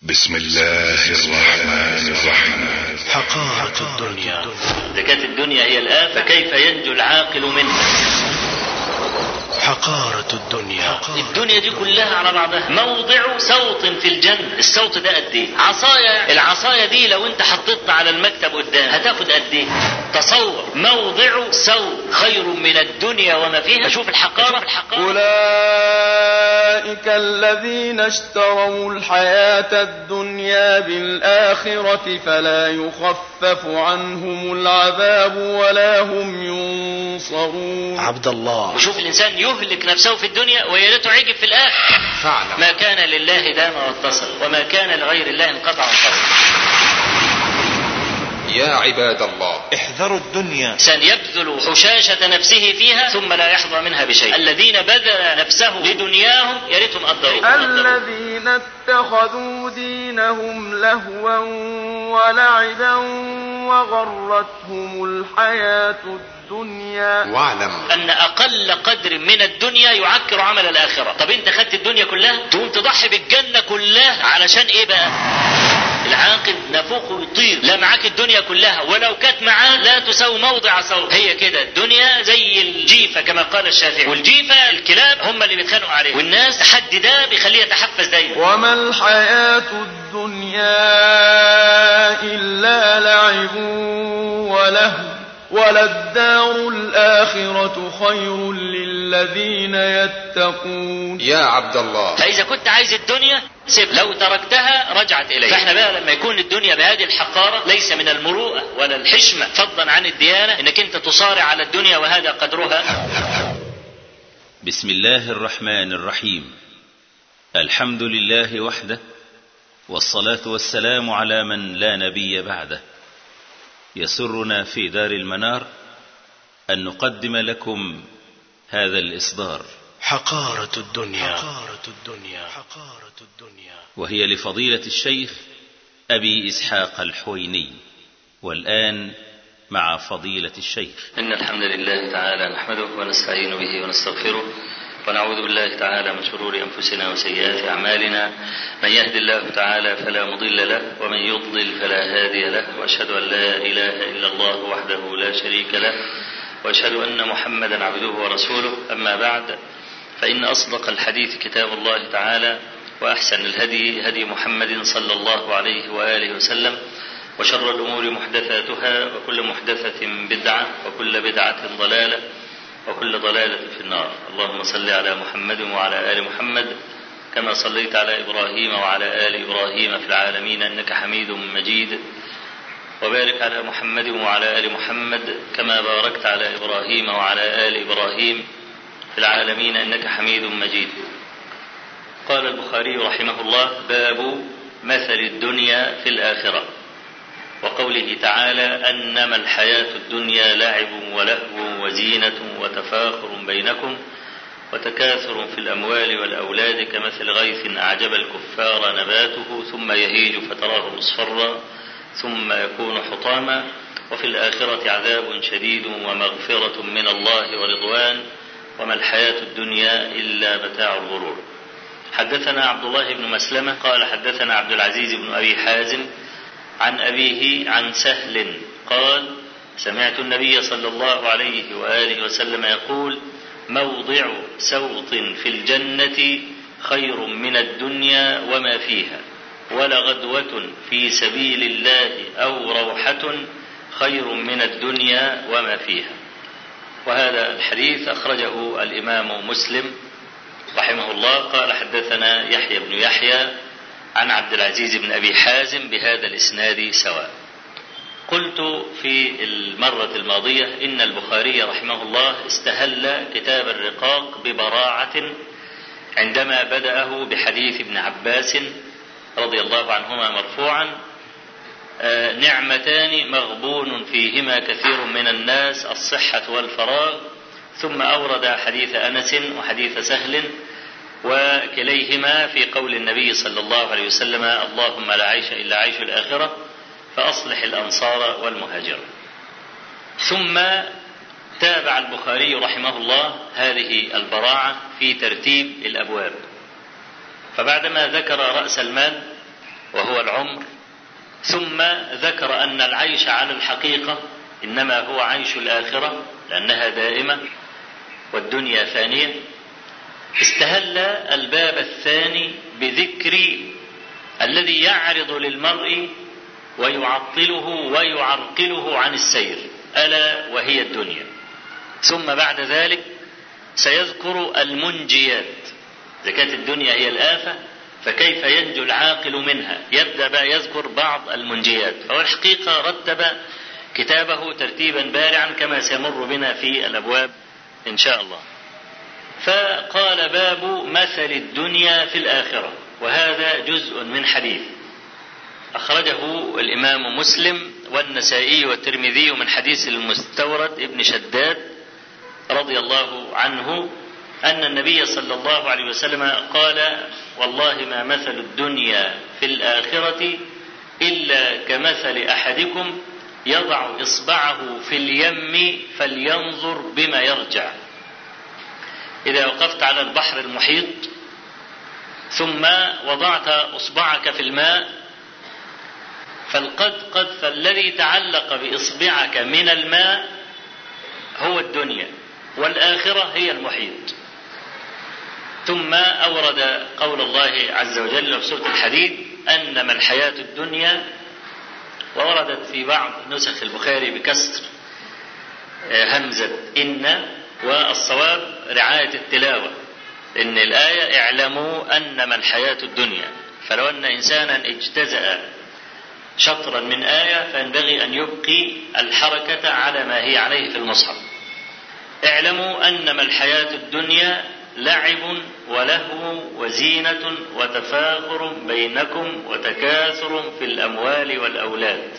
بسم الله الرحمن الرحيم حقائق الدنيا إذا كانت الدنيا هي الآفة فكيف ينجو العاقل منها حقارة الدنيا الدنيا دي كلها على بعضها موضع صوت في الجنة الصوت ده قد ايه عصاية العصاية دي لو انت حطيتها على المكتب قدام هتاخد قد ايه تصور موضع صوت خير من الدنيا وما فيها شوف الحقارة أولئك الذين اشتروا الحياة الدنيا بالآخرة فلا يخفف عنهم العذاب ولا هم ينصرون عبد الله وشوف الانسان يهلك نفسه في الدنيا ويا ريته عجب في الاخر فعلا ما كان لله دام واتصل وما كان لغير الله انقطع وانفصل يا عباد الله احذروا الدنيا إنسان يبذل حشاشة نفسه فيها ثم لا يحظى منها بشيء الذين بذل نفسه لدنياهم يا ريتهم قدروا الذين اتخذوا دينهم لهوا ولعبا وغرتهم الحياة الدنيا واعلم أن أقل قدر من الدنيا يعكر عمل الآخرة طب أنت خدت الدنيا كلها تقوم تضحي بالجنة كلها علشان إيه بقى العاقل نافوخه يطير لا معاك الدنيا كلها ولو كانت معاه لا تساوي موضع صوت هي كده الدنيا زي الجيفة كما قال الشافعي والجيفة الكلاب هم اللي بيتخانقوا عليه والناس تحدي ده بيخليه يتحفز دايما وما الحياة الدنيا إلا لعب ولهو وللدار الآخرة خير للذين يتقون يا عبد الله فإذا كنت عايز الدنيا سيب لو تركتها رجعت إليك فإحنا بقى لما يكون الدنيا بهذه الحقارة ليس من المروءة ولا الحشمة فضلا عن الديانة إنك أنت تصارع على الدنيا وهذا قدرها بسم الله الرحمن الرحيم الحمد لله وحده والصلاه والسلام على من لا نبي بعده يسرنا في دار المنار ان نقدم لكم هذا الاصدار حقارة الدنيا حقارة الدنيا حقارة الدنيا وهي لفضيله الشيخ ابي اسحاق الحويني والان مع فضيله الشيخ إن الحمد لله تعالى نحمده ونستعين به ونستغفره ونعوذ بالله تعالى من شرور أنفسنا وسيئات أعمالنا من يهد الله تعالى فلا مضل له ومن يضلل فلا هادي له وأشهد أن لا إله إلا الله وحده لا شريك له وأشهد أن محمدا عبده ورسوله أما بعد فإن أصدق الحديث كتاب الله تعالى وأحسن الهدي هدي محمد صلى الله عليه وآله وسلم وشر الأمور محدثاتها وكل محدثة بدعة وكل بدعة ضلالة وكل ضلالة في النار اللهم صل على محمد وعلى آل محمد كما صليت على إبراهيم وعلى آل إبراهيم في العالمين إنك حميد مجيد وبارك على محمد وعلى آل محمد كما باركت على إبراهيم وعلى آل إبراهيم في العالمين إنك حميد مجيد قال البخاري رحمه الله باب مثل الدنيا في الآخرة وقوله تعالى أنما الحياة الدنيا لعب ولهو وزينة وتفاخر بينكم وتكاثر في الأموال والأولاد كمثل غيث أعجب الكفار نباته ثم يهيج فتراه مصفرا ثم يكون حطاما وفي الآخرة عذاب شديد ومغفرة من الله ورضوان وما الحياة الدنيا إلا متاع الغرور حدثنا عبد الله بن مسلمة قال حدثنا عبد العزيز بن أبي حازم عن أبيه عن سهل قال سمعت النبي صلى الله عليه وآله وسلم يقول موضع سوط في الجنة خير من الدنيا وما فيها ولغدوة في سبيل الله أو روحة خير من الدنيا وما فيها وهذا الحديث أخرجه الإمام مسلم رحمه الله قال حدثنا يحيى بن يحيى عن عبد العزيز بن ابي حازم بهذا الاسناد سواء. قلت في المره الماضيه ان البخاري رحمه الله استهل كتاب الرقاق ببراعه عندما بداه بحديث ابن عباس رضي الله عنهما مرفوعا آه، نعمتان مغبون فيهما كثير من الناس الصحه والفراغ ثم اورد حديث انس وحديث سهل وكليهما في قول النبي صلى الله عليه وسلم اللهم لا عيش الا عيش الاخره فاصلح الانصار والمهاجرين. ثم تابع البخاري رحمه الله هذه البراعه في ترتيب الابواب. فبعدما ذكر راس المال وهو العمر ثم ذكر أن العيش على الحقيقة إنما هو عيش الآخرة لأنها دائمة والدنيا فانية استهل الباب الثاني بذكر الذي يعرض للمرء ويعطله ويعرقله عن السير ألا وهي الدنيا ثم بعد ذلك سيذكر المنجيات إذا كانت الدنيا هي الآفة فكيف ينجو العاقل منها يبدأ بقى يذكر بعض المنجيات فهو الحقيقة رتب كتابه ترتيبا بارعا كما سيمر بنا في الأبواب إن شاء الله فقال باب مثل الدنيا في الآخرة وهذا جزء من حديث أخرجه الإمام مسلم والنسائي والترمذي من حديث المستورد ابن شداد رضي الله عنه أن النبي صلى الله عليه وسلم قال والله ما مثل الدنيا في الآخرة إلا كمثل أحدكم يضع إصبعه في اليم فلينظر بما يرجع إذا وقفت على البحر المحيط ثم وضعت إصبعك في الماء فالقد قد فالذي تعلق بإصبعك من الماء هو الدنيا والآخرة هي المحيط ثم أورد قول الله عز وجل في سورة الحديد أنما الحياة الدنيا ووردت في بعض نسخ البخاري بكسر همزة إن والصواب رعاية التلاوة إن الآية اعلموا أنما الحياة الدنيا فلو أن إنسانا اجتزأ شطرا من آية فينبغي أن يبقي الحركة على ما هي عليه في المصحف اعلموا أنما الحياة الدنيا لعب ولهو وزينة وتفاخر بينكم وتكاثر في الأموال والأولاد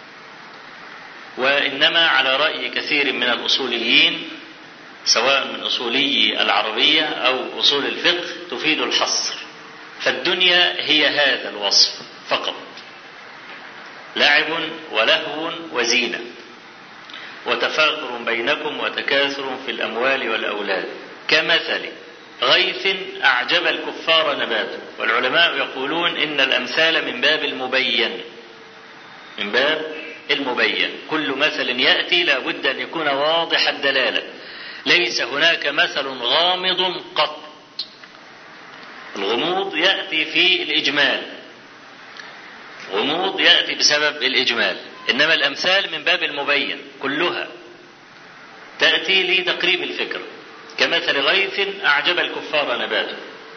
وإنما على رأي كثير من الأصوليين سواء من أصولي العربية أو أصول الفقه تفيد الحصر فالدنيا هي هذا الوصف فقط لعب ولهو وزينة وتفاخر بينكم وتكاثر في الأموال والأولاد كمثل غيث أعجب الكفار نباته والعلماء يقولون إن الأمثال من باب المبين من باب المبين كل مثل يأتي لا بد أن يكون واضح الدلالة ليس هناك مثل غامض قط الغموض يأتي في الإجمال غموض يأتي بسبب الإجمال إنما الأمثال من باب المبين كلها تأتي لتقريب الفكر كمثل غيث أعجب الكفار نباته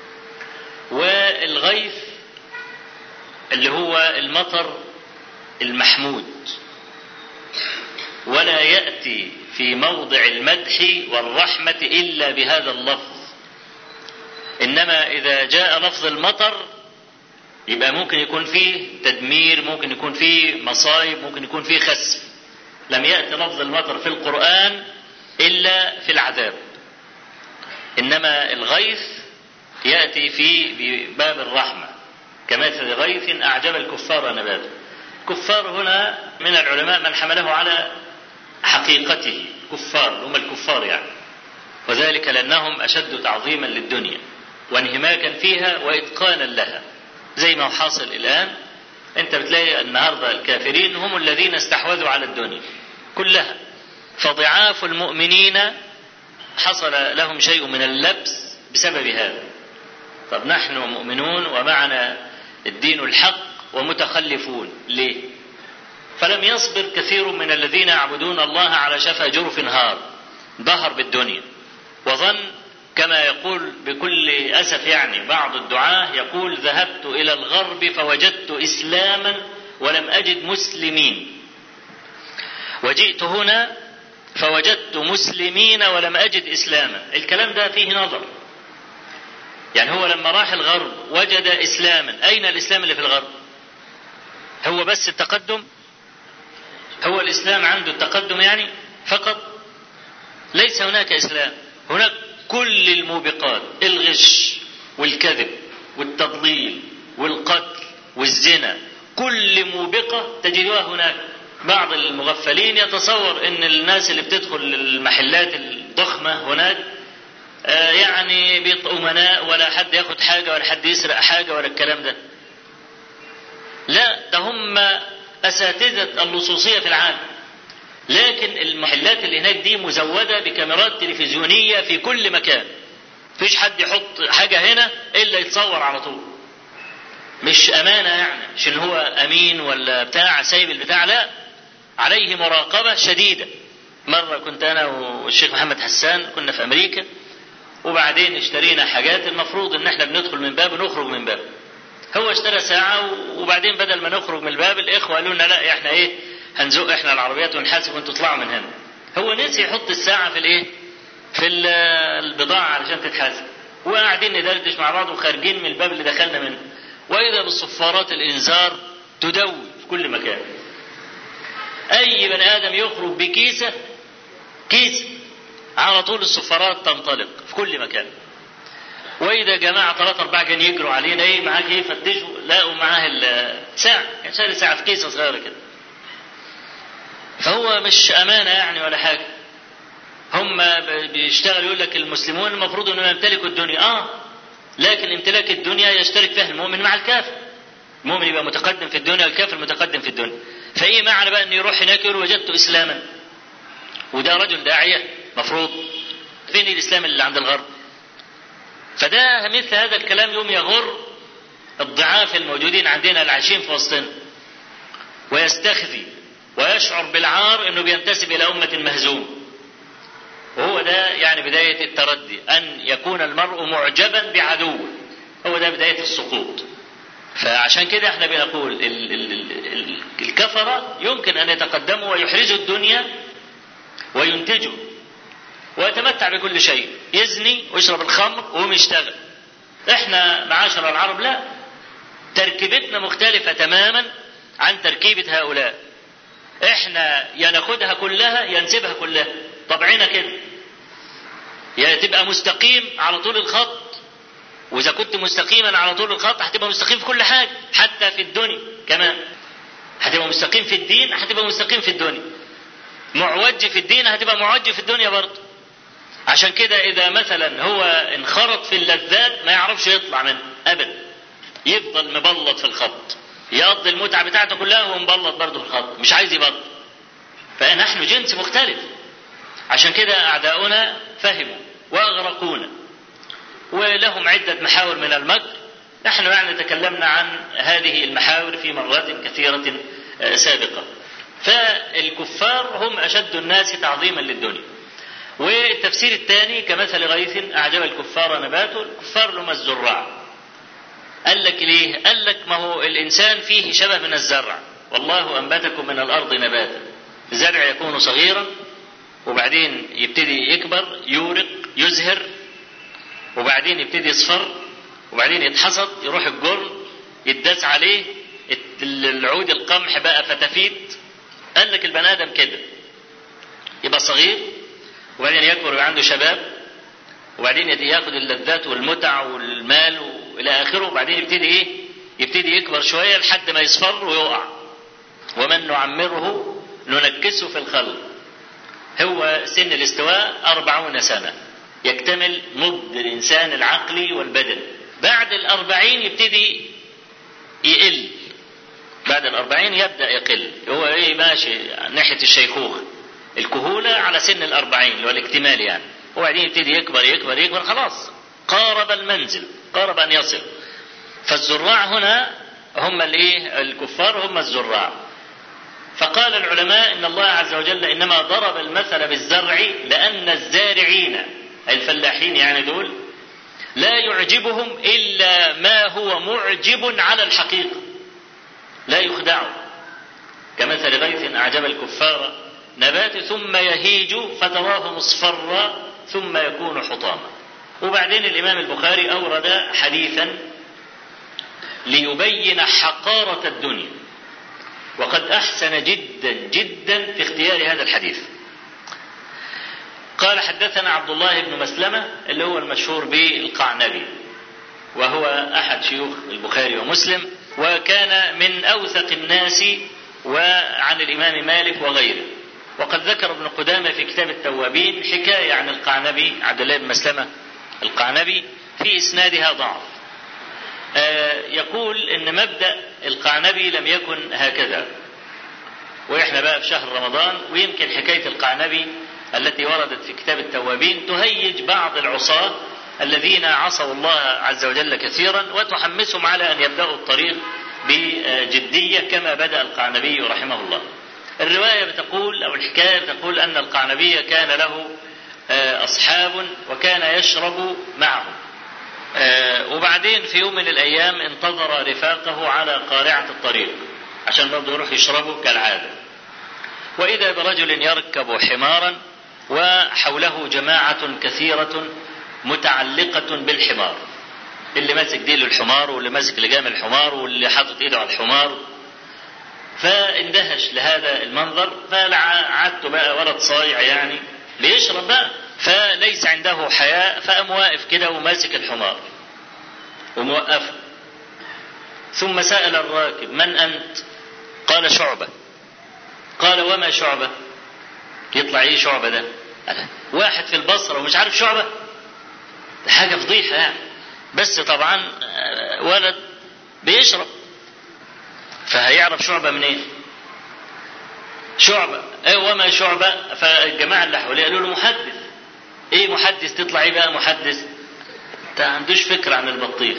والغيث اللي هو المطر المحمود ولا يأتي في موضع المدح والرحمة إلا بهذا اللفظ إنما إذا جاء لفظ المطر يبقى ممكن يكون فيه تدمير ممكن يكون فيه مصايب ممكن يكون فيه خسف لم يأتي لفظ المطر في القرآن إلا في العذاب إنما الغيث يأتي في باب الرحمة كمثل غيث أعجب الكفار نباته كفار هنا من العلماء من حمله على حقيقته كفار هم الكفار يعني وذلك لأنهم أشد تعظيما للدنيا وانهماكا فيها وإتقانا لها زي ما هو حاصل الآن أنت بتلاقي النهاردة الكافرين هم الذين استحوذوا على الدنيا كلها فضعاف المؤمنين حصل لهم شيء من اللبس بسبب هذا طب نحن مؤمنون ومعنا الدين الحق ومتخلفون ليه فلم يصبر كثير من الذين يعبدون الله على شفا جرف هار ظهر بالدنيا وظن كما يقول بكل اسف يعني بعض الدعاه يقول ذهبت الى الغرب فوجدت اسلاما ولم اجد مسلمين وجئت هنا فوجدت مسلمين ولم اجد اسلاما الكلام ده فيه نظر يعني هو لما راح الغرب وجد اسلاما اين الاسلام اللي في الغرب هو بس التقدم هو الاسلام عنده التقدم يعني فقط ليس هناك اسلام هناك كل الموبقات الغش والكذب والتضليل والقتل والزنا كل موبقة تجدها هناك بعض المغفلين يتصور ان الناس اللي بتدخل المحلات الضخمة هناك آه يعني أمناء ولا حد ياخد حاجة ولا حد يسرق حاجة ولا الكلام ده ده هم اساتذه اللصوصيه في العالم لكن المحلات اللي هناك دي مزوده بكاميرات تلفزيونيه في كل مكان مفيش حد يحط حاجه هنا الا يتصور على طول مش امانه يعني مش ان هو امين ولا بتاع سايب البتاع لا عليه مراقبه شديده مره كنت انا والشيخ محمد حسان كنا في امريكا وبعدين اشترينا حاجات المفروض ان احنا بندخل من باب ونخرج من باب هو اشترى ساعة وبعدين بدل ما نخرج من الباب الإخوة قالوا لنا لا إحنا إيه هنزق إحنا العربيات ونحاسب وأنتوا تطلعوا من هنا. هو نسي يحط الساعة في الإيه؟ في ال- البضاعة علشان تتحاسب. وقاعدين ندردش مع بعض وخارجين من الباب اللي دخلنا منه. وإذا بالصفارات الإنذار تدوي في كل مكان. أي بني آدم يخرج بكيسة كيسة على طول الصفارات تنطلق في كل مكان. واذا جماعه ثلاثة أربعة كانوا يجروا علينا ايه معاك ايه فتشوا لقوا معاه الساعة كان شاري ساعة في كيسة صغيرة كده فهو مش أمانة يعني ولا حاجة هم بيشتغل يقول لك المسلمون المفروض انهم يمتلكوا الدنيا اه لكن امتلاك الدنيا يشترك فيها المؤمن مع الكافر المؤمن يبقى متقدم في الدنيا والكافر متقدم في الدنيا فايه معنى بقى ان يروح هناك يقول وجدت اسلاما وده رجل داعيه مفروض فين الاسلام اللي عند الغرب فده مثل هذا الكلام يوم يغر الضعاف الموجودين عندنا العايشين في وسطنا ويستخفي ويشعر بالعار انه بينتسب الى امه مهزوم وهو ده يعني بدايه التردي ان يكون المرء معجبا بعدوه هو ده بدايه السقوط فعشان كده احنا بنقول ال ال ال ال الكفره يمكن ان يتقدموا ويحرزوا الدنيا وينتجوا ويتمتع بكل شيء يزني ويشرب الخمر وهم يشتغل احنا معاشر العرب لا تركيبتنا مختلفة تماما عن تركيبة هؤلاء احنا يا ناخدها كلها يا نسيبها كلها طبعنا كده يا تبقى مستقيم على طول الخط واذا كنت مستقيما على طول الخط هتبقى مستقيم في كل حاجة حتى في الدنيا كمان هتبقى مستقيم في الدين هتبقى مستقيم في الدنيا معوج في الدين هتبقى معوج في الدنيا برضه عشان كده اذا مثلا هو انخرط في اللذات ما يعرفش يطلع منها ابدا يفضل مبلط في الخط يقضي المتعه بتاعته كلها وهو مبلط برضه في الخط مش عايز يبطل فنحن جنس مختلف عشان كده اعداؤنا فهموا واغرقونا ولهم عده محاور من المكر نحن يعني تكلمنا عن هذه المحاور في مرات كثيره سابقه فالكفار هم اشد الناس تعظيما للدنيا والتفسير الثاني كمثل غيث أعجب الكفار نباته الكفار لهم الزراع قال لك ليه قال لك ما هو الإنسان فيه شبه من الزرع والله أنبتكم من الأرض نباتا الزرع يكون صغيرا وبعدين يبتدي يكبر يورق يزهر وبعدين يبتدي يصفر وبعدين يتحصد يروح الجرن يداس عليه العود القمح بقى فتافيت قال لك البني ادم كده يبقى صغير وبعدين يكبر ويبقى عنده شباب وبعدين ياخد اللذات والمتع والمال والى اخره وبعدين يبتدي ايه؟ يبتدي يكبر شويه لحد ما يصفر ويقع. ومن نعمره ننكسه في الخلق. هو سن الاستواء أربعون سنة يكتمل نضج الإنسان العقلي والبدني بعد الأربعين يبتدي يقل بعد الأربعين يبدأ يقل هو إيه ماشي ناحية الشيخوخة الكهولة على سن الأربعين اللي هو الاكتمال يعني وبعدين يبتدي يكبر يكبر يكبر خلاص قارب المنزل قارب أن يصل فالزراع هنا هم الايه الكفار هم الزراع فقال العلماء ان الله عز وجل انما ضرب المثل بالزرع لان الزارعين الفلاحين يعني دول لا يعجبهم الا ما هو معجب على الحقيقه لا يخدعوا كمثل غيث اعجب الكفار نبات ثم يهيج فتراه مصفرا ثم يكون حطاما وبعدين الامام البخاري اورد حديثا ليبين حقاره الدنيا وقد احسن جدا جدا في اختيار هذا الحديث قال حدثنا عبد الله بن مسلمه اللي هو المشهور بالقعنبي وهو احد شيوخ البخاري ومسلم وكان من اوثق الناس وعن الامام مالك وغيره وقد ذكر ابن قدامه في كتاب التوابين حكايه عن القعنبي عبد الله بن مسلمه القعنبي في اسنادها ضعف آه، يقول ان مبدا القعنبي لم يكن هكذا واحنا بقى في شهر رمضان ويمكن حكايه القعنبي التي وردت في كتاب التوابين تهيج بعض العصاة الذين عصوا الله عز وجل كثيرا وتحمسهم على ان يبداوا الطريق بجديه كما بدا القعنبي رحمه الله. الروايه بتقول او الحكايه بتقول ان القعنبي كان له آه، اصحاب وكان يشرب معهم. آه، وبعدين في يوم من الايام انتظر رفاقه على قارعه الطريق عشان برضه يروح يشربوا كالعاده. واذا برجل يركب حمارا وحوله جماعه كثيره متعلقه بالحمار. اللي ماسك ديل الحمار واللي ماسك لجام الحمار واللي حاطط ايده على الحمار فاندهش لهذا المنظر فعدته بقى ولد صايع يعني بيشرب بقى فليس عنده حياء فقام واقف كده وماسك الحمار وموقفه ثم سأل الراكب من أنت؟ قال شعبة قال وما شعبة؟ يطلع ايه شعبة ده؟ قال واحد في البصرة ومش عارف شعبة؟ ده حاجة فضيحة يعني بس طبعا آه، ولد بيشرب فهيعرف شعبة منين؟ شعبة ايه وما شعبة فالجماعة اللي حواليه قالوا له محدث ايه محدث تطلع ايه بقى محدث؟ انت عندوش فكرة عن البطيخ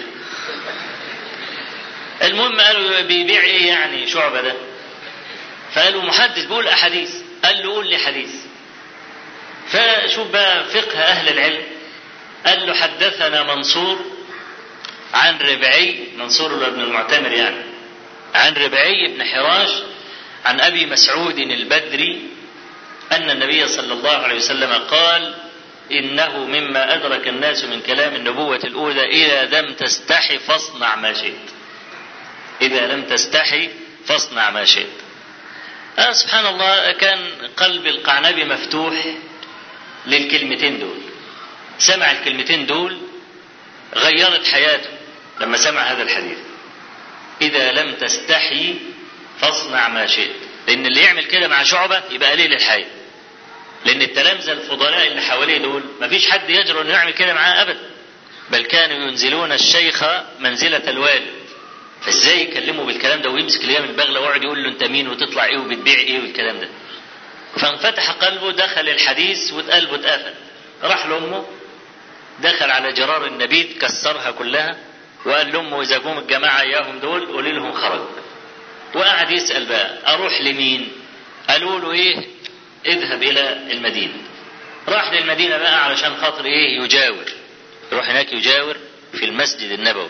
المهم قالوا بيبيع ايه يعني شعبة ده؟ فقالوا محدث بيقول احاديث قال له قول لي حديث فشوف بقى فقه اهل العلم قال له حدثنا منصور عن ربعي منصور بن المعتمر يعني عن ربعي بن حراش عن ابي مسعود البدري ان النبي صلى الله عليه وسلم قال انه مما ادرك الناس من كلام النبوه الاولى اذا لم تستحي فاصنع ما شئت اذا لم تستحي فاصنع ما شئت آه سبحان الله كان قلب القعنبي مفتوح للكلمتين دول سمع الكلمتين دول غيرت حياته لما سمع هذا الحديث إذا لم تستحي فاصنع ما شئت لأن اللي يعمل كده مع شعبة يبقى قليل الحي لأن التلامذة الفضلاء اللي حواليه دول مفيش حد يجرؤ إنه يعمل كده معاه أبدا بل كانوا ينزلون الشيخ منزلة الوالد فازاي يكلمه بالكلام ده ويمسك اليوم البغلة ويقعد يقول له انت مين وتطلع ايه وبتبيع ايه والكلام ده فانفتح قلبه دخل الحديث وقلبه اتقفل راح لامه دخل على جرار النبيذ كسرها كلها وقال لامه اذا جم الجماعه اياهم دول قولي لهم خرج وقعد يسال بقى اروح لمين قالوا له ايه اذهب الى المدينه راح للمدينه بقى علشان خاطر ايه يجاور يروح هناك يجاور في المسجد النبوي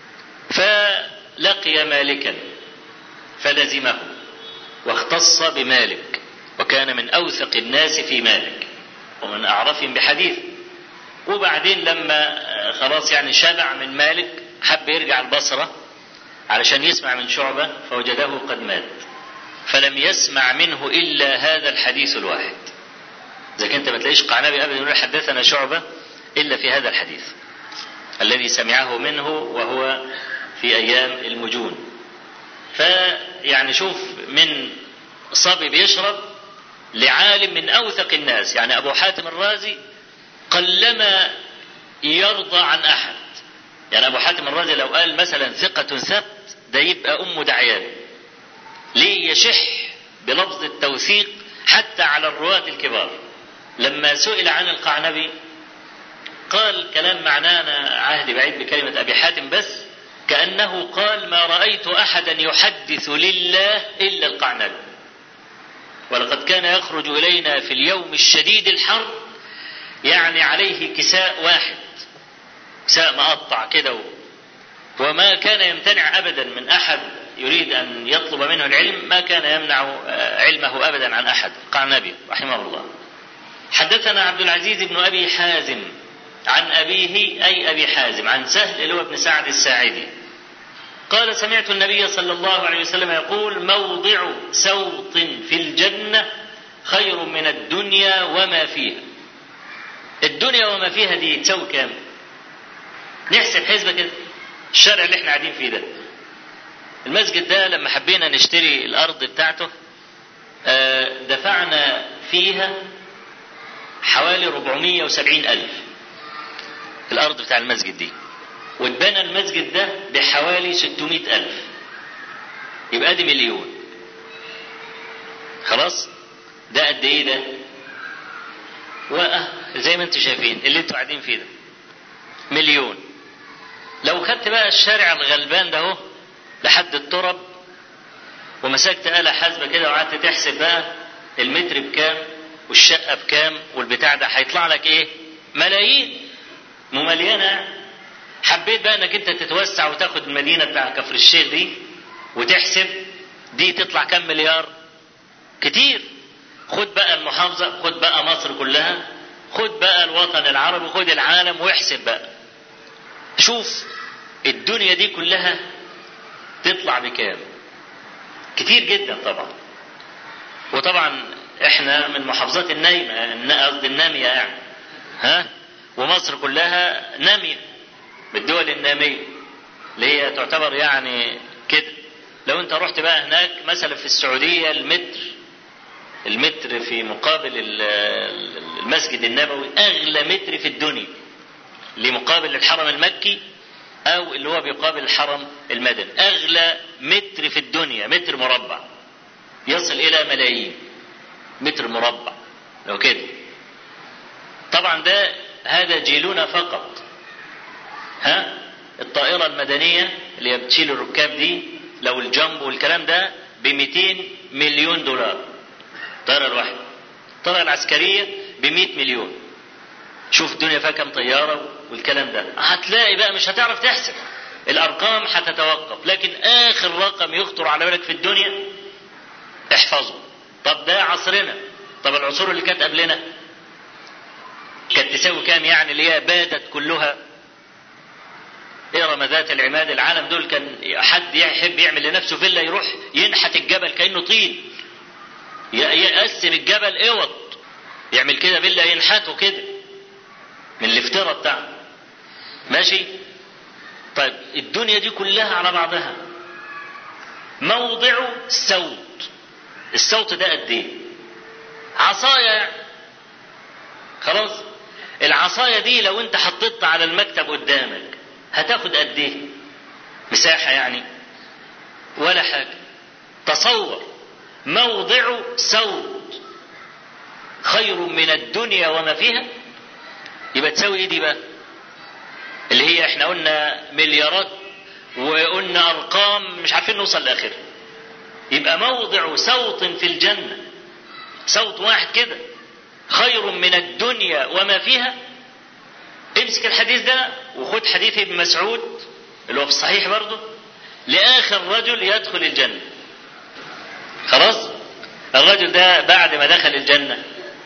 فلقي مالكا فلزمه واختص بمالك وكان من اوثق الناس في مالك ومن اعرفهم بحديث وبعدين لما خلاص يعني شبع من مالك حب يرجع البصرة علشان يسمع من شعبة فوجده قد مات فلم يسمع منه إلا هذا الحديث الواحد إذا كنت ما تلاقيش قعنبي أبدا يقول حدثنا شعبة إلا في هذا الحديث الذي سمعه منه وهو في أيام المجون فيعني شوف من صبي بيشرب لعالم من أوثق الناس يعني أبو حاتم الرازي قلما يرضى عن أحد يعني أبو حاتم الرازي لو قال مثلا ثقة ثبت ده يبقى أمه دعيان ليه يشح بلفظ التوثيق حتى على الرواة الكبار لما سئل عن القعنبي قال كلام معناه أنا عهدي بعيد بكلمة أبي حاتم بس كأنه قال ما رأيت أحدا يحدث لله إلا القعنبي ولقد كان يخرج إلينا في اليوم الشديد الحر يعني عليه كساء واحد كساء مقطع كده و... وما كان يمتنع أبدا من أحد يريد أن يطلب منه العلم ما كان يمنع علمه أبدا عن أحد قعنبي رحمه الله حدثنا عبد العزيز بن أبي حازم عن أبيه أي أبي حازم عن سهل اللي هو ابن سعد الساعدي قال سمعت النبي صلى الله عليه وسلم يقول موضع سوط في الجنة خير من الدنيا وما فيها الدنيا وما فيها دي تساوي كام نحسب حسبة كده الشارع اللي احنا قاعدين فيه ده المسجد ده لما حبينا نشتري الأرض بتاعته دفعنا فيها حوالي 470 ألف الأرض بتاع المسجد دي واتبنى المسجد ده بحوالي 600 ألف يبقى دي مليون خلاص ده قد ايه ده وأه زي ما انتم شايفين اللي انتوا قاعدين فيه ده مليون لو خدت بقى الشارع الغلبان ده اهو لحد الترب ومسكت آلة حاسبة كده وقعدت تحسب بقى المتر بكام والشقة بكام والبتاع ده هيطلع لك ايه ملايين ممليانة حبيت بقى انك انت تتوسع وتاخد المدينة بتاع كفر الشيخ دي وتحسب دي تطلع كام مليار كتير خد بقى المحافظة خد بقى مصر كلها خد بقى الوطن العربي خد العالم واحسب بقى شوف الدنيا دي كلها تطلع بكام كتير جدا طبعا وطبعا احنا من محافظات النايمة قصدي النامية يعني ها ومصر كلها نامية بالدول النامية اللي هي تعتبر يعني كده لو انت رحت بقى هناك مثلا في السعودية المتر المتر في مقابل المسجد النبوي اغلى متر في الدنيا لمقابل الحرم المكي او اللي هو بيقابل الحرم المدني اغلى متر في الدنيا متر مربع يصل الى ملايين متر مربع لو كده طبعا ده هذا جيلنا فقط ها الطائرة المدنية اللي هي بتشيل الركاب دي لو الجنب والكلام ده ب 200 مليون دولار الطائرة الواحدة الطائرة العسكرية ب 100 مليون شوف الدنيا فيها كام طيارة والكلام ده هتلاقي بقى مش هتعرف تحسب الأرقام هتتوقف لكن آخر رقم يخطر على بالك في الدنيا احفظه طب ده عصرنا طب العصور اللي كانت قبلنا كانت تساوي كام يعني اللي هي بادت كلها ارم ذات العماد العالم دول كان حد يحب يعمل لنفسه فيلا يروح ينحت الجبل كانه طين يقسم الجبل اوض يعمل كده فيلا ينحته كده من الافتراء بتاعه ماشي طيب الدنيا دي كلها على بعضها موضع الصوت الصوت ده قد ايه عصايه خلاص العصايه دي لو انت حطيتها على المكتب قدامك هتاخد قد ايه مساحه يعني ولا حاجه تصور موضع صوت خير من الدنيا وما فيها يبقى تساوي ايه دي بقى اللي هي احنا قلنا مليارات وقلنا ارقام مش عارفين نوصل لاخرها يبقى موضع صوت في الجنه صوت واحد كده خير من الدنيا وما فيها امسك الحديث ده وخد حديث ابن مسعود اللي هو في الصحيح برضه لاخر رجل يدخل الجنه خلاص الرجل ده بعد ما دخل الجنه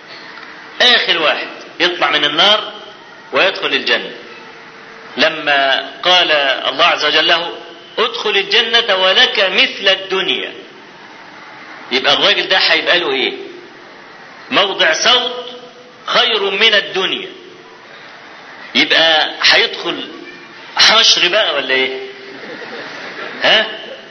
اخر واحد يطلع من النار ويدخل الجنه لما قال الله عز وجل له ادخل الجنة ولك مثل الدنيا يبقى الراجل ده هيبقى له ايه موضع صوت خير من الدنيا يبقى هيدخل حشر بقى ولا ايه ها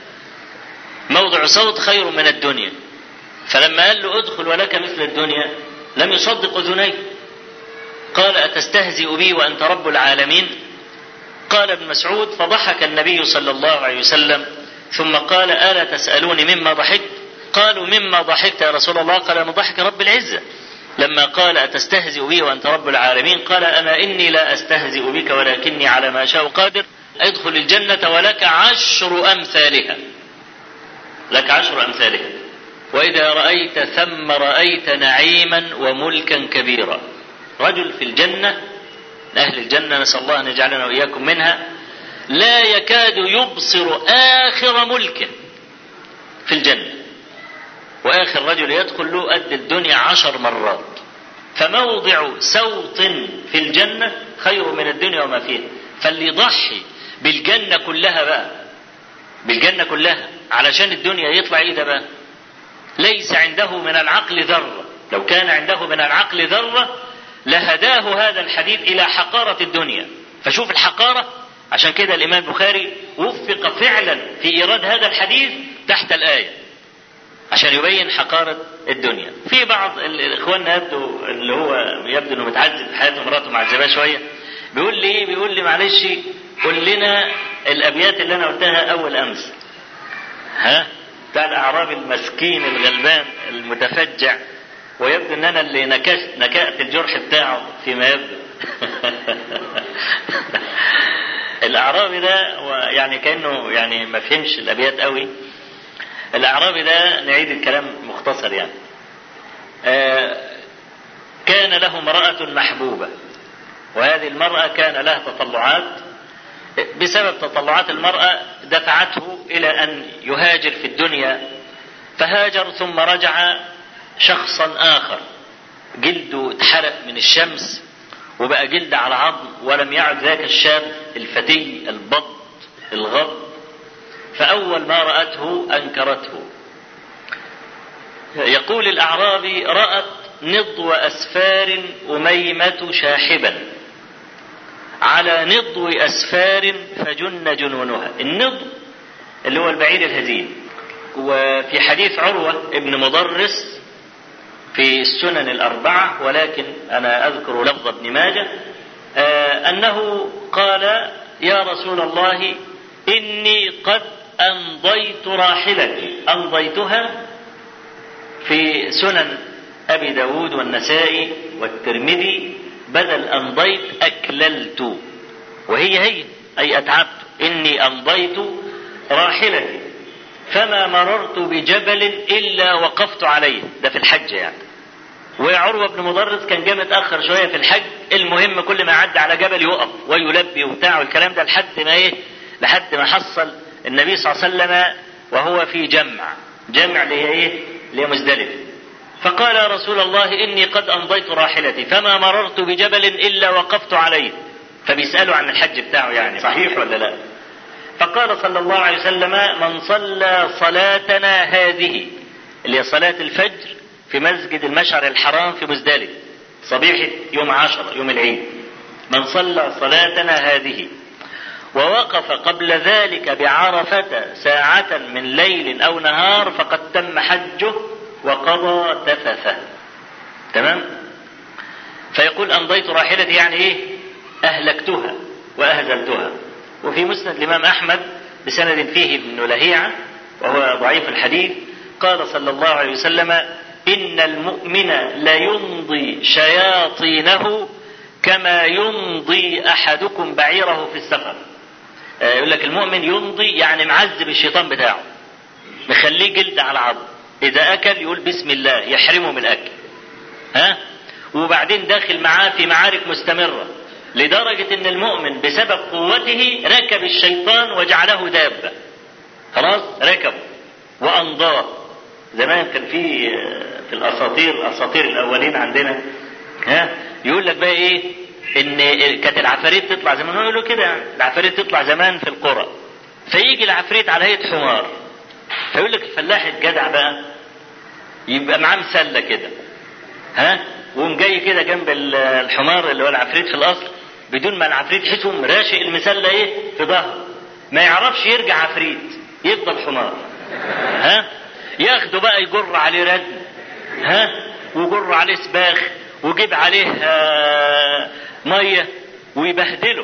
موضع صوت خير من الدنيا فلما قال له ادخل ولك مثل الدنيا لم يصدق اذنيه قال اتستهزئ بي وانت رب العالمين قال ابن مسعود فضحك النبي صلى الله عليه وسلم ثم قال الا تسالوني مما ضحكت قالوا مما ضحكت يا رسول الله قال من ضحك رب العزه لما قال أتستهزئ بي وأنت رب العالمين قال أما إني لا أستهزئ بك ولكني على ما شاء قادر ادخل الجنة ولك عشر أمثالها لك عشر أمثالها وإذا رأيت ثم رأيت نعيما وملكا كبيرا رجل في الجنة أهل الجنة نسأل الله أن يجعلنا وإياكم منها لا يكاد يبصر آخر ملكه في الجنة واخر رجل يدخل له قد الدنيا عشر مرات فموضع صوت في الجنة خير من الدنيا وما فيها فاللي يضحي بالجنة كلها بقى بالجنة كلها علشان الدنيا يطلع ايه ده بقى ليس عنده من العقل ذرة لو كان عنده من العقل ذرة لهداه هذا الحديث إلى حقارة الدنيا فشوف الحقارة عشان كده الإمام البخاري وفق فعلا في إيراد هذا الحديث تحت الآية عشان يبين حقارة الدنيا في بعض اخواننا يبدو اللي هو يبدو انه متعذب حياته مراته معذباه شويه بيقول لي ايه بيقول لي معلش قل لنا الابيات اللي انا قلتها اول امس ها بتاع الاعرابي المسكين الغلبان المتفجع ويبدو ان انا اللي نكشت نكأت الجرح بتاعه فيما يبدو الاعرابي ده هو يعني كانه يعني ما فهمش الابيات قوي الاعرابي ده نعيد الكلام مختصر يعني آه كان له امرأة محبوبة وهذه المرأة كان لها تطلعات بسبب تطلعات المرأة دفعته إلى أن يهاجر في الدنيا فهاجر ثم رجع شخصا آخر جلده اتحرق من الشمس وبقى جلد على عظم ولم يعد ذاك الشاب الفتي البط الغض فأول ما رأته أنكرته يقول الأعرابي رأت نضو أسفار أميمة شاحبا على نضو أسفار فجن جنونها النضو اللي هو البعير الهزيل وفي حديث عروة ابن مضرس في السنن الأربعة ولكن أنا أذكر لفظ ابن ماجه آه أنه قال يا رسول الله إني قد أمضيت راحلتي أمضيتها في سنن أبي داود والنسائي والترمذي بدل أمضيت أكللت وهي هي أي أتعبت إني أمضيت راحلتي فما مررت بجبل إلا وقفت عليه ده في الحج يعني وعروة بن مضرس كان جاي متأخر شوية في الحج المهم كل ما عدى على جبل يقف ويلبي وبتاع والكلام ده لحد ما ايه لحد ما حصل النبي صلى الله عليه وسلم وهو في جمع جمع اللي هي ايه اللي هي مزدلفه فقال يا رسول الله إني قد أمضيت راحلتي فما مررت بجبل إلا وقفت عليه فبيسألوا عن الحج بتاعه يعني صحيح ولا لا فقال صلى الله عليه وسلم من صلى صلاتنا هذه اللي هي صلاة الفجر في مسجد المشعر الحرام في مزدلف صبيحة يوم عشرة يوم العيد من صلى صلاتنا هذه ووقف قبل ذلك بعرفة ساعة من ليل أو نهار فقد تم حجه وقضى تفثه تمام فيقول أمضيت راحلتي يعني إيه أهلكتها وأهزلتها وفي مسند الإمام أحمد بسند فيه ابن لهيعة وهو ضعيف الحديث قال صلى الله عليه وسلم إن المؤمن ليمضي شياطينه كما يمضي أحدكم بعيره في السفر يقول لك المؤمن يمضي يعني معذب الشيطان بتاعه مخليه جلد على عظم إذا أكل يقول بسم الله يحرمه من الأكل ها وبعدين داخل معاه في معارك مستمرة لدرجة إن المؤمن بسبب قوته ركب الشيطان وجعله دابة خلاص ركبه وأنضاه زمان كان في في الأساطير أساطير الأولين عندنا ها يقول لك بقى إيه إن كانت العفاريت تطلع زمان هو يقولوا كده يعني العفاريت تطلع زمان في القرى فيجي العفريت على هيئة حمار فيقول لك الفلاح الجدع بقى يبقى معاه مسله كده ها وقوم جاي كده جنب الحمار اللي هو العفريت في الاصل بدون ما العفريت يحسهم راشق المسله ايه في ظهره ما يعرفش يرجع عفريت يفضل حمار ها ياخده بقى يجر عليه ردم ها ويجر عليه سباخ ويجيب عليه آه ميه ويبهدله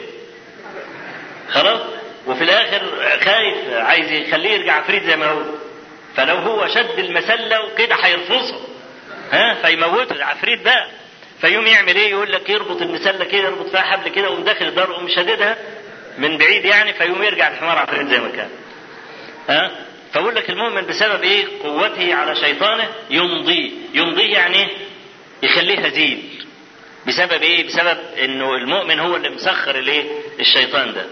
خلاص وفي الاخر خايف عايز يخليه يرجع عفريت زي ما هو فلو هو شد المسله وكده هيرفصه ها فيموته العفريت بقى فيوم يعمل ايه يقول لك يربط المسله كده يربط فيها حبل كده ويقوم داخل الدار ويقوم شاددها من بعيد يعني فيقوم يرجع الحمار عفريت زي ما كان ها فاقول لك المؤمن بسبب ايه قوته على شيطانه يمضيه يمضيه يعني ايه يخليه هزيل بسبب ايه بسبب انه المؤمن هو اللي مسخر الايه الشيطان ده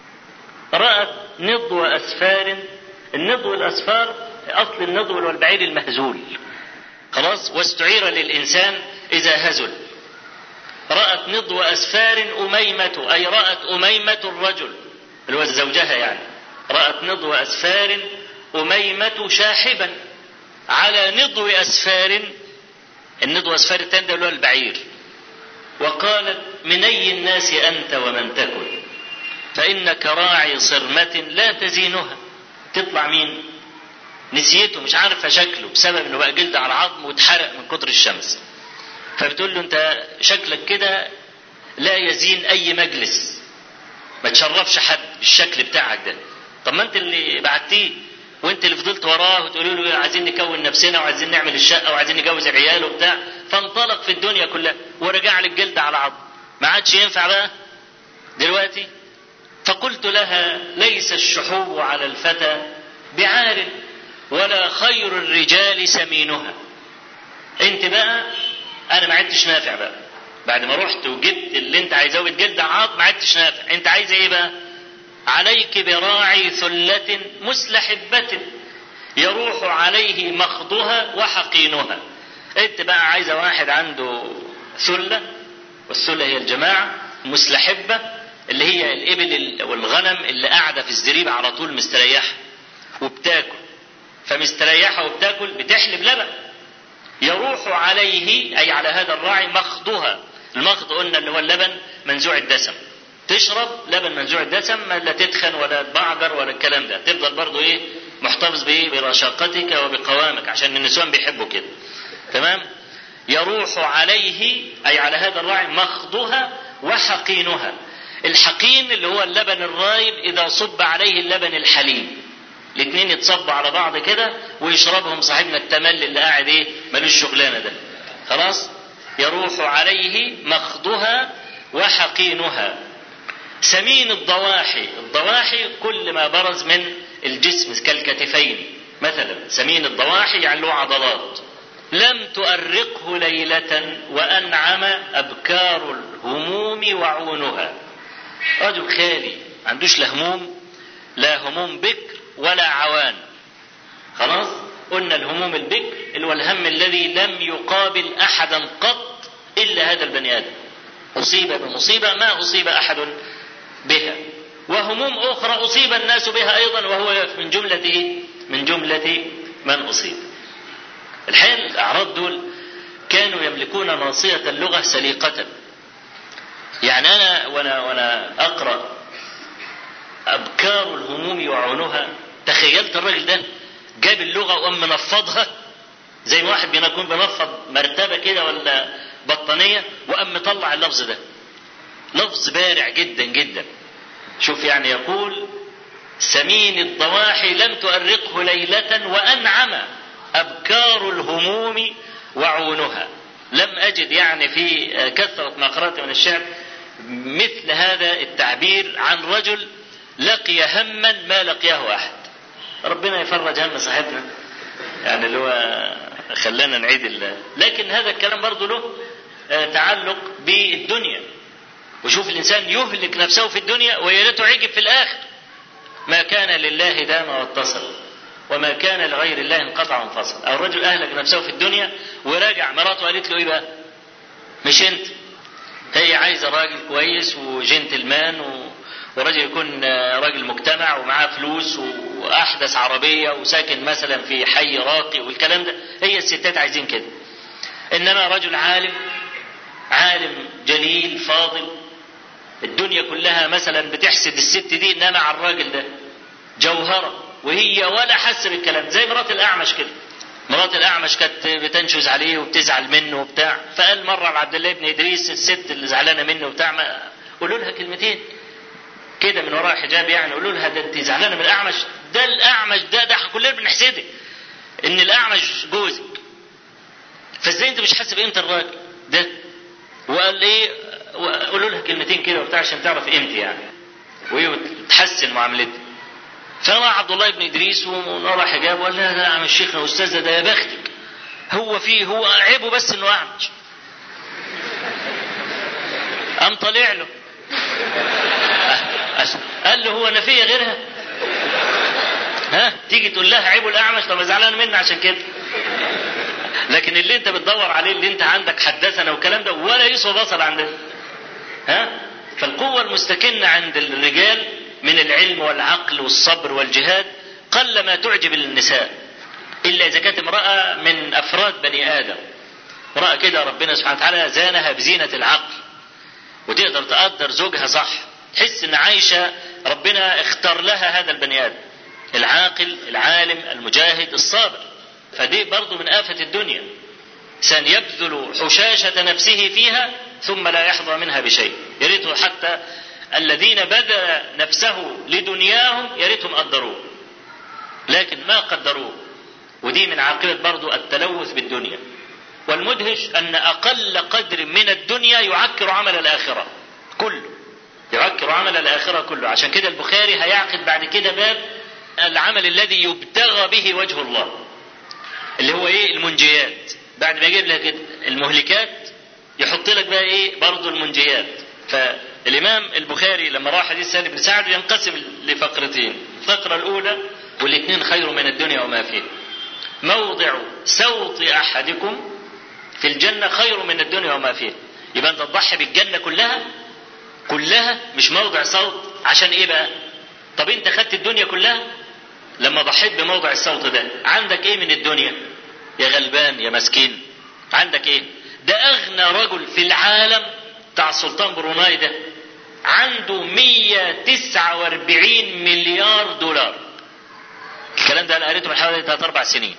رأت نضو أسفار النضو الأسفار أصل النضو والبعير المهزول خلاص واستعير للإنسان إذا هزل رأت نضو أسفار أميمة أي رأت أميمة الرجل اللي هو زوجها يعني رأت نضو أسفار أميمة شاحبا على نضو أسفار النضو أسفار التاني ده اللي هو البعير وقالت من أي الناس أنت ومن تكن فإنك راعي صرمة لا تزينها تطلع مين نسيته مش عارفة شكله بسبب انه بقى جلد على عظم واتحرق من كتر الشمس فبتقول له انت شكلك كده لا يزين اي مجلس ما تشرفش حد بالشكل بتاعك ده طب ما انت اللي بعتيه وانت اللي فضلت وراه وتقولوا له عايزين نكون نفسنا وعايزين نعمل الشقه وعايزين نجوز العيال وبتاع فانطلق في الدنيا كلها ورجع لك جلد على عظم ما عادش ينفع بقى دلوقتي فقلت لها ليس الشحوب على الفتى بعار ولا خير الرجال سمينها انت بقى انا ما عدتش نافع بقى بعد ما رحت وجبت اللي انت عايزاه وتجلد عظم ما عدتش نافع انت عايزه ايه بقى عليك براعي ثلة مسلحبة يروح عليه مخضها وحقينها انت بقى عايزه واحد عنده ثلة والثلة هي الجماعة مسلحبة اللي هي الإبل والغنم اللي قاعدة في الزريبة على طول مستريحة وبتاكل فمستريحة وبتاكل بتحلب لبن يروح عليه أي على هذا الراعي مخضها المخض قلنا اللي هو اللبن منزوع الدسم تشرب لبن منزوع الدسم لا تتخن ولا تبعجر ولا الكلام ده تفضل برضو ايه محتفظ بايه برشاقتك وبقوامك عشان النسوان بيحبوا كده تمام يروح عليه اي على هذا الراعي مخضها وحقينها الحقين اللي هو اللبن الرايب اذا صب عليه اللبن الحليب الاثنين يتصبوا على بعض كده ويشربهم صاحبنا التمل اللي قاعد ايه ملوش شغلانه ده خلاص يروح عليه مخضها وحقينها سمين الضواحي الضواحي كل ما برز من الجسم كالكتفين مثلا سمين الضواحي يعني له عضلات لم تؤرقه ليلة وأنعم أبكار الهموم وعونها رجل خالي عندوش لا هموم لا هموم بكر ولا عوان خلاص قلنا الهموم البكر اللي هو الهم الذي لم يقابل أحدا قط إلا هذا البني آدم أصيب بمصيبة ما أصيب أحد بها وهموم أخرى أصيب الناس بها أيضا وهو من جملة من جملة من أصيب الحقيقة الأعراض دول كانوا يملكون ناصية اللغة سليقة يعني أنا وأنا وأنا أقرأ أبكار الهموم وعونها تخيلت الراجل ده جاب اللغة وقام منفضها زي ما واحد بيكون بنفض مرتبة كده ولا بطانية وقام مطلع اللفظ ده لفظ بارع جدا جدا شوف يعني يقول سمين الضواحي لم تؤرقه ليلة وأنعم أبكار الهموم وعونها لم أجد يعني في كثرة ما قرأت من الشعر مثل هذا التعبير عن رجل لقي هما ما لقيه أحد ربنا يفرج هم صاحبنا يعني اللي هو خلانا نعيد الله لكن هذا الكلام برضه له تعلق بالدنيا وشوف الإنسان يهلك نفسه في الدنيا ويا ريته عجب في الآخر ما كان لله دام واتصل وما كان لغير الله انقطع وانفصل أو الرجل أهلك نفسه في الدنيا وراجع مراته قالت له إيه بقى مش أنت هي عايزة راجل كويس وجنتلمان و... وراجل يكون راجل مجتمع ومعاه فلوس وأحدث عربية وساكن مثلا في حي راقي والكلام ده هي الستات عايزين كده إنما رجل عالم عالم جليل فاضل الدنيا كلها مثلا بتحسد الست دي انما على الراجل ده جوهرة وهي ولا حاسة بالكلام زي مرات الأعمش كده مرات الأعمش كانت بتنشز عليه وبتزعل منه وبتاع فقال مرة لعبد الله بن إدريس الست اللي زعلانة منه وبتاع ما قولوا لها كلمتين كده من وراء حجاب يعني قولوا لها ده انت زعلانة من الأعمش ده الأعمش ده ده كلنا بنحسدك إن الأعمش جوزك فازاي انت مش حاسس بقيمة الراجل ده وقال ايه قولوا لها كلمتين كده وبتاع عشان تعرف قيمتي يعني وهي تحسن معاملتها فراح عبد الله بن ادريس ونرى حجاب وقال لا لا يا عم الشيخ يا استاذ ده يا بختك هو فيه هو عيبه بس انه اعمش قام طالع له قال له هو انا فيا غيرها ها تيجي تقول لها عيبه الاعمش طب زعلان مني عشان كده لكن اللي انت بتدور عليه اللي انت عندك حدثنا والكلام ده ولا يسوى بصل عندنا ها فالقوة المستكنة عند الرجال من العلم والعقل والصبر والجهاد قل ما تعجب النساء إلا إذا كانت امرأة من أفراد بني آدم امرأة كده ربنا سبحانه وتعالى زانها بزينة العقل وتقدر تقدر زوجها صح تحس ان عايشة ربنا اختار لها هذا البني آدم العاقل العالم المجاهد الصابر فدي برضو من آفة الدنيا إنسان يبذل حشاشة نفسه فيها ثم لا يحظى منها بشيء يا ريته حتى الذين بذل نفسه لدنياهم يا ريتهم قدروه لكن ما قدروه ودي من عاقبة برضو التلوث بالدنيا والمدهش أن أقل قدر من الدنيا يعكر عمل الآخرة كله يعكر عمل الآخرة كله عشان كده البخاري هيعقد بعد كده باب العمل الذي يبتغى به وجه الله اللي هو ايه المنجيات بعد ما يجيب لك المهلكات يحط لك بقى ايه برضه المنجيات فالامام البخاري لما راح حديث سالم بن سعد ينقسم لفقرتين الفقره الاولى والاثنين خير من الدنيا وما فيها موضع سوط احدكم في الجنه خير من الدنيا وما فيها يبقى انت تضحي بالجنه كلها كلها مش موضع صوت عشان ايه بقى طب انت خدت الدنيا كلها لما ضحيت بموضع الصوت ده عندك ايه من الدنيا يا غلبان يا مسكين عندك ايه ده اغنى رجل في العالم بتاع السلطان بروناي ده عنده 149 مليار دولار الكلام ده انا قريته من حوالي 3 4 سنين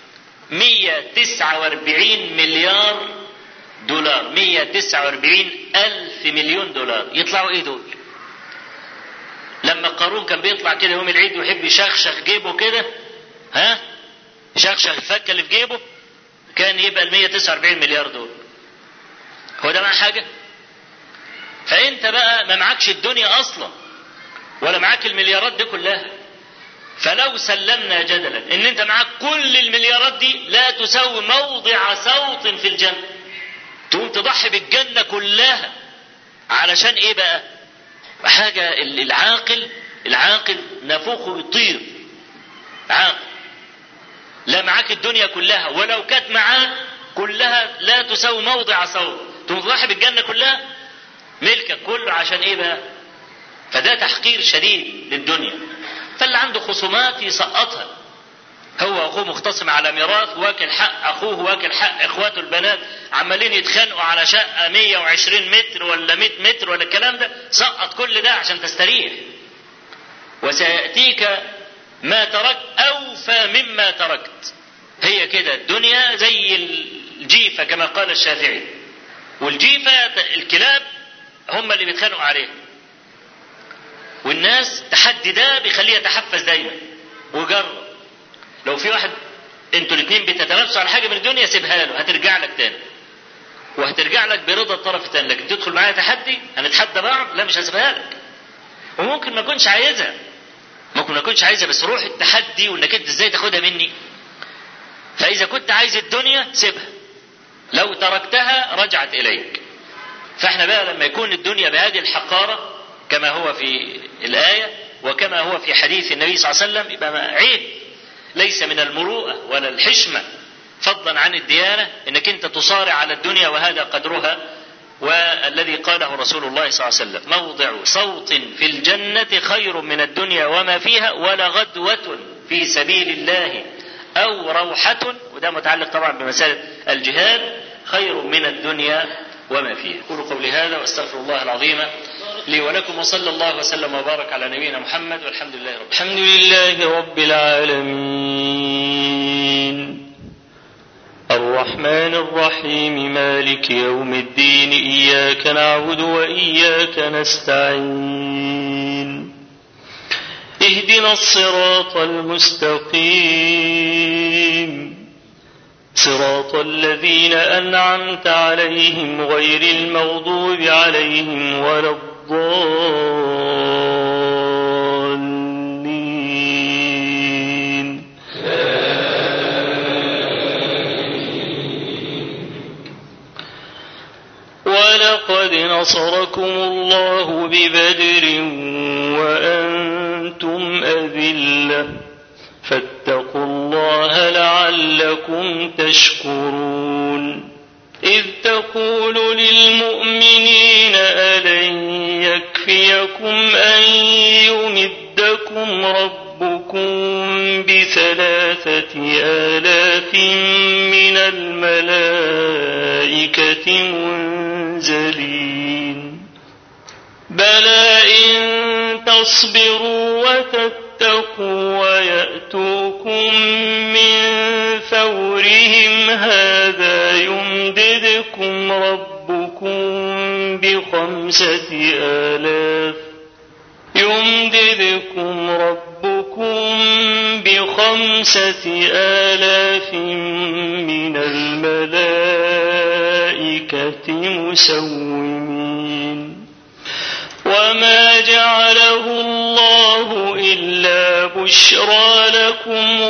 149 مليار دولار 149 ألف مليون دولار يطلعوا ايه دول لما قارون كان بيطلع كده يوم العيد ويحب يشخشخ جيبه كده ها يشخشخ الفكه اللي في جيبه كان يبقى ال 149 مليار دول هو ده معنى حاجه فانت بقى ما معكش الدنيا اصلا ولا معاك المليارات دي كلها فلو سلمنا جدلا ان انت معاك كل المليارات دي لا تساوي موضع صوت في الجنه تقوم تضحي بالجنه كلها علشان ايه بقى حاجة العاقل العاقل نافوخه يطير عاقل لا معاك الدنيا كلها ولو كانت معاك كلها لا تساوي موضع صوت تضحي بالجنة كلها ملكك كله عشان ايه بقى فده تحقير شديد للدنيا فاللي عنده خصومات يسقطها هو واخوه مختصم على ميراث واكل حق اخوه واكل حق اخواته البنات عمالين يتخانقوا على شقه 120 متر ولا 100 متر ولا الكلام ده سقط كل ده عشان تستريح وسياتيك ما تركت اوفى مما تركت هي كده الدنيا زي الجيفه كما قال الشافعي والجيفه الكلاب هم اللي بيتخانقوا عليها والناس تحدي ده بيخليه يتحفز دايما وجرب لو في واحد انتوا الاثنين بتتنافسوا على حاجه من الدنيا سيبها له هترجع لك تاني وهترجع لك برضا الطرف الثاني لكن تدخل معايا تحدي هنتحدى بعض لا مش هسيبها لك وممكن ما اكونش عايزها ممكن ما اكونش عايزها بس روح التحدي وانك انت ازاي تاخدها مني فاذا كنت عايز الدنيا سيبها لو تركتها رجعت اليك فاحنا بقى لما يكون الدنيا بهذه الحقاره كما هو في الايه وكما هو في حديث النبي صلى الله عليه وسلم يبقى عيب ليس من المروءة ولا الحشمة فضلا عن الديانة انك انت تصارع على الدنيا وهذا قدرها والذي قاله رسول الله صلى الله عليه وسلم موضع صوت في الجنة خير من الدنيا وما فيها ولغدوة في سبيل الله أو روحة وده متعلق طبعا بمسألة الجهاد خير من الدنيا وما فيها قولوا قولي هذا واستغفر الله العظيم لي ولكم وصلى الله وسلم وبارك على نبينا محمد والحمد لله رب الحمد لله رب العالمين الرحمن الرحيم مالك يوم الدين إياك نعبد وإياك نستعين اهدنا الصراط المستقيم صراط الذين أنعمت عليهم غير المغضوب عليهم ولا الضالين ولقد نصركم الله ببدر وأنتم أذلة فاتقوا الله لعلكم تشكرون إذ تقول للمؤمنين ألن يكفيكم أن يمدكم ربكم بثلاثة آلاف من الملائكة منزلين بلى إن تصبروا وتتقوا ويأتوكم من فورهم هذا يمددكم ربكم بخمسة آلاف يمددكم ربكم بخمسة آلاف من الملائكة مسومين وما جعله الله إلا بشرى لكم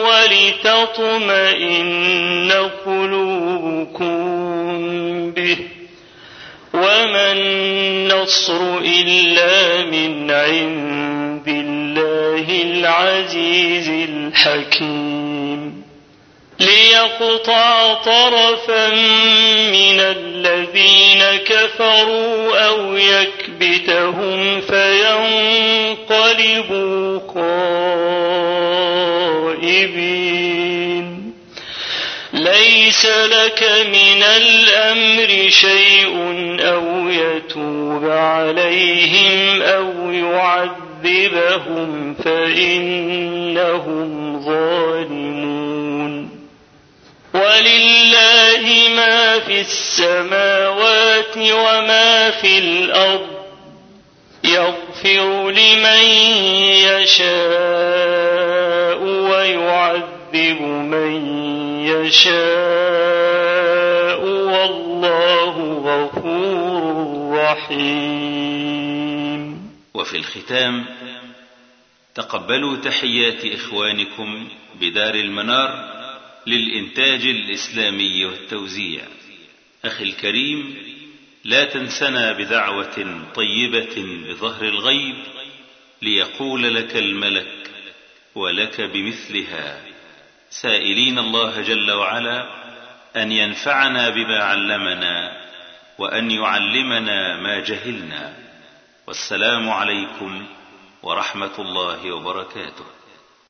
ولتطمئن قلوبكم به وما النصر إلا من عند الله العزيز الحكيم ليقطع طرفا من الذين كفروا أو يكبتهم فينقلبوا خائبين ليس لك من الأمر شيء أو يتوب عليهم أو يعذبهم فإنهم ظالمون ولله ما في السماوات وما في الأرض يغفر لمن يشاء ويعذب من يشاء والله غفور رحيم وفي الختام تقبلوا تحيات إخوانكم بدار المنار للإنتاج الإسلامي والتوزيع أخي الكريم لا تنسنا بدعوة طيبة بظهر الغيب ليقول لك الملك ولك بمثلها سائلين الله جل وعلا أن ينفعنا بما علمنا وأن يعلمنا ما جهلنا والسلام عليكم ورحمة الله وبركاته